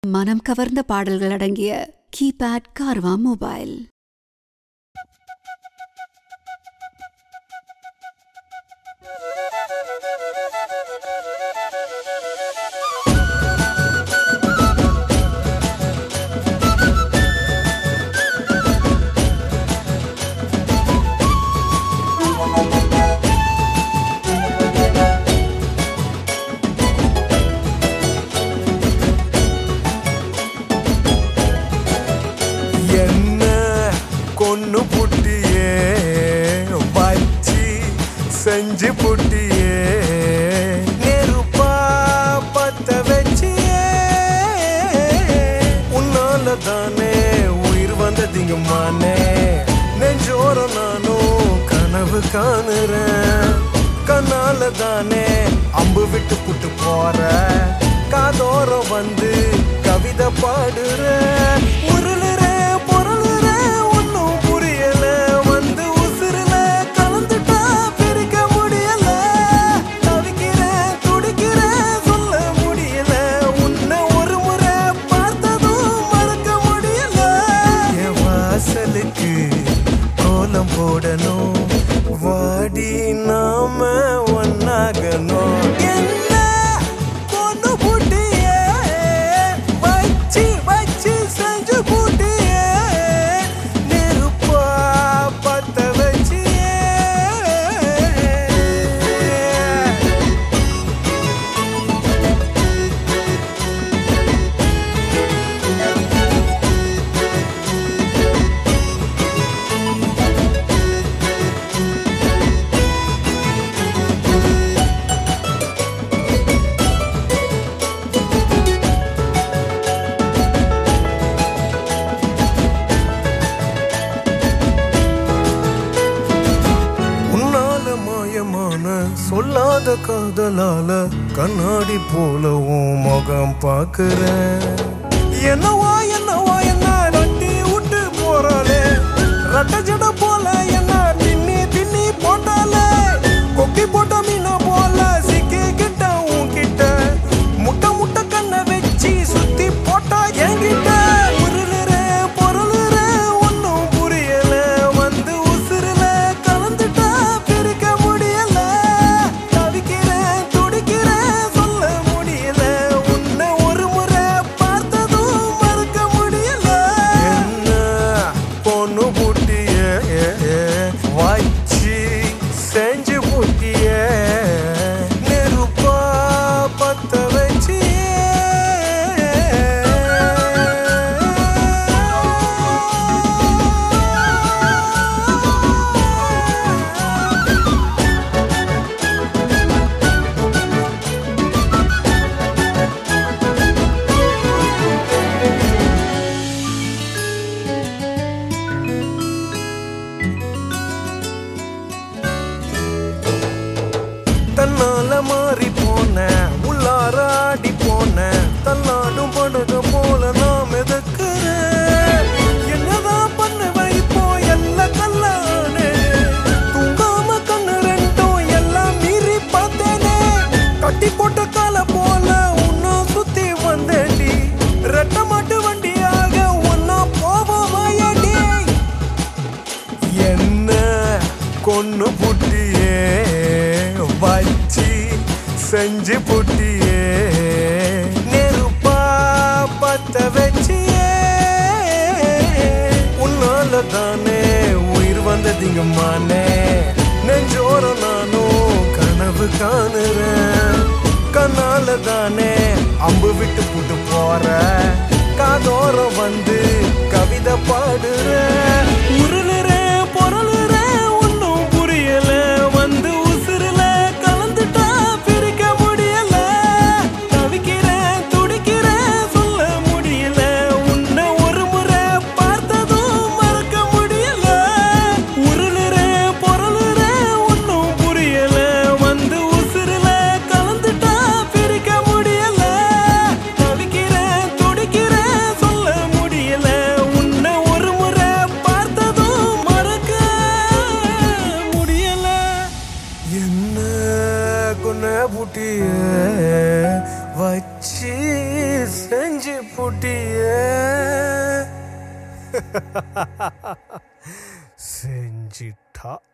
மனம் கவர்ந்த பாடல்கள் அடங்கிய கீபேட் கார்வா மொபைல் என்ன கொன்னு புட்டியே வச்சு செஞ்சு புட்டியே நெருப்பா பத்த வச்சியே உன்னால தானே உயிர் வந்ததிங்கம்மானே நெஞ்சோரம் நானும் கனவு காணுறேன் கண்ணால தானே அம்பு விட்டு புட்டு போற காதோரம் வந்து கவிதை பாடுற உருளுற பொருளுற ஒன்னும் புரியல வந்து உசுருல கலந்துட்டா பிரிக்க முடியல தவிக்கிறேன் துடிக்கிறேன் சொல்ல முடியல உன்னை ஒரு முறை பார்த்ததும் மறக்க முடியல என் வாசலுக்கு கோலம் போடணும் வாடி நாம ஒன்னாகணும் என்ன கொண்டு பூட்டியே வச்சு வச்சு செஞ்சு பூட்டியே நெருப்பா பத்த வச்சியே உன்னால மாயமான சொல்லாத காதலால கண்ணாடி போல உன் முகம் பாக்குறேன் என்னவா என்னவா என்ன நட்டி விட்டு போறாளே ரட்ட ஜட போல என்ன தின்னி தின்னி போட்டாலே கொக்கி போட்ட மீனா போல சிக்கிக்கிட்ட உன்கிட்ட முட்டை முட்டை கண்ணை வச்சு சுத்தி போட்டா என்கிட்ட உருளுற பொருளுற ஒன்னும் புரியல வந்து உசுருல கலந்துட்டா பிரிக்க முடியல தவிக்கிறேன் துடிக்கிறேன் சொல்ல முடியல உன்னை ஒரு முறை பார்த்ததும் மறக்க முடியல என்ன பொண்ணு புட்டிய வச்சு செஞ்சு புட்டிய நெருப்பா பத்த வச்சு தன்னால மாறி போன உள்ளார ஆடி போன தன்னாடும் படுக போல நான் மிதக்கிறேன் என்னதான் பண்ணுவேன் இப்போ எல்லாம் கல்லானே தூங்காம கண்ணு ரெண்டும் எல்லாம் மீறி பார்த்தேனே கட்டி போட்ட கால போல உன்னை சுத்தி வந்தேன்டி ரெட்ட மாட்டு வண்டியாக ஒன்னா போவோமாயடி என்ன கொன்னு புட்டியே வச்சு செஞ்சு புட்டியே நெருப்பா பத்த வச்சியே உன்னால தானே உயிர் வந்ததிங்கம்மானே நெஞ்சோரம் நானும் கனவு காணுறேன் கண்ணால தானே அம்பு விட்டு புட்டு போற காதோரம் வந்து கவிதை பாடுற உருளுற பொருளுற ஒன்னும் புரியல வந்து உசுருல கலந்துட்டா பிரிக்க முடியல தவிக்கிறேன் துடிக்கிறேன் சொல்ல முடியல உன்னை ஒரு முறை பார்த்ததும் மறக்க முடியல உருளுற பொருளுற ஒன்னும் புரியல வந்து உசுருல கலந்துட்டா பிரிக்க முடியல தவிக்கிறேன் துடி செஞ்சிட்டியே செஞ்சிட்டா